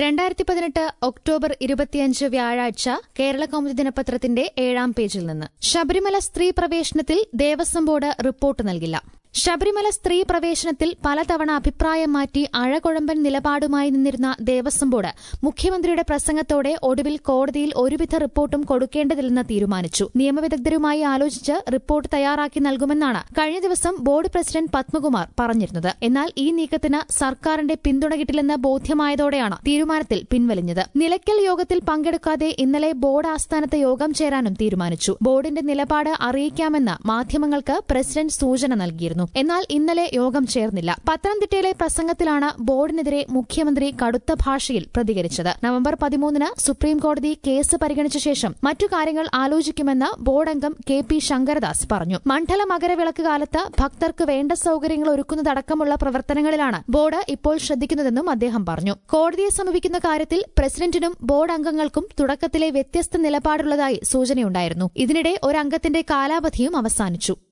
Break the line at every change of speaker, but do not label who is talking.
രണ്ടായിരത്തി പതിനെട്ട് ഒക്ടോബർ ഇരുപത്തിയഞ്ച് വ്യാഴാഴ്ച കേരള കൗമുദി ദിനപത്രത്തിന്റെ ഏഴാം പേജിൽ നിന്ന് ശബരിമല സ്ത്രീ പ്രവേശനത്തിൽ ദേവസ്വം ബോർഡ് റിപ്പോർട്ട് നൽകില്ല ശബരിമല സ്ത്രീ പ്രവേശനത്തിൽ പലതവണ അഭിപ്രായം മാറ്റി അഴകൊഴമ്പൻ നിലപാടുമായി നിന്നിരുന്ന ദേവസ്വം ബോർഡ് മുഖ്യമന്ത്രിയുടെ പ്രസംഗത്തോടെ ഒടുവിൽ കോടതിയിൽ ഒരുവിധ റിപ്പോർട്ടും കൊടുക്കേണ്ടതില്ലെന്ന് തീരുമാനിച്ചു നിയമവിദഗ്ധരുമായി ആലോചിച്ച് റിപ്പോർട്ട് തയ്യാറാക്കി നൽകുമെന്നാണ് കഴിഞ്ഞ ദിവസം ബോർഡ് പ്രസിഡന്റ് പത്മകുമാർ പറഞ്ഞിരുന്നത് എന്നാൽ ഈ നീക്കത്തിന് സർക്കാരിന്റെ പിന്തുണ കിട്ടില്ലെന്ന് ബോധ്യമായതോടെയാണ് തീരുമാനത്തിൽ പിൻവലിഞ്ഞത് നിലയ്ക്കൽ യോഗത്തിൽ പങ്കെടുക്കാതെ ഇന്നലെ ബോർഡ് ആസ്ഥാനത്ത് യോഗം ചേരാനും തീരുമാനിച്ചു ബോർഡിന്റെ നിലപാട് അറിയിക്കാമെന്ന് മാധ്യമങ്ങൾക്ക് പ്രസിഡന്റ് സൂചന നൽകിയിരുന്നു എന്നാൽ ഇന്നലെ യോഗം ചേർന്നില്ല പത്തനംതിട്ടയിലെ പ്രസംഗത്തിലാണ് ബോർഡിനെതിരെ മുഖ്യമന്ത്രി കടുത്ത ഭാഷയിൽ പ്രതികരിച്ചത് നവംബർ പതിമൂന്നിന് സുപ്രീംകോടതി കേസ് പരിഗണിച്ച ശേഷം മറ്റു കാര്യങ്ങൾ ആലോചിക്കുമെന്ന് ബോർഡ് അംഗം കെ പി ശങ്കരദാസ് പറഞ്ഞു മണ്ഡല മകരവിളക്ക് കാലത്ത് ഭക്തർക്ക് വേണ്ട സൌകര്യങ്ങൾ ഒരുക്കുന്നതടക്കമുള്ള പ്രവർത്തനങ്ങളിലാണ് ബോർഡ് ഇപ്പോൾ ശ്രദ്ധിക്കുന്നതെന്നും അദ്ദേഹം പറഞ്ഞു കോടതിയെ സമീപിക്കുന്ന കാര്യത്തിൽ പ്രസിഡന്റിനും ബോർഡ് അംഗങ്ങൾക്കും തുടക്കത്തിലെ വ്യത്യസ്ത നിലപാടുള്ളതായി സൂചനയുണ്ടായിരുന്നു ഇതിനിടെ ഒരംഗത്തിന്റെ കാലാവധിയും അവസാനിച്ചു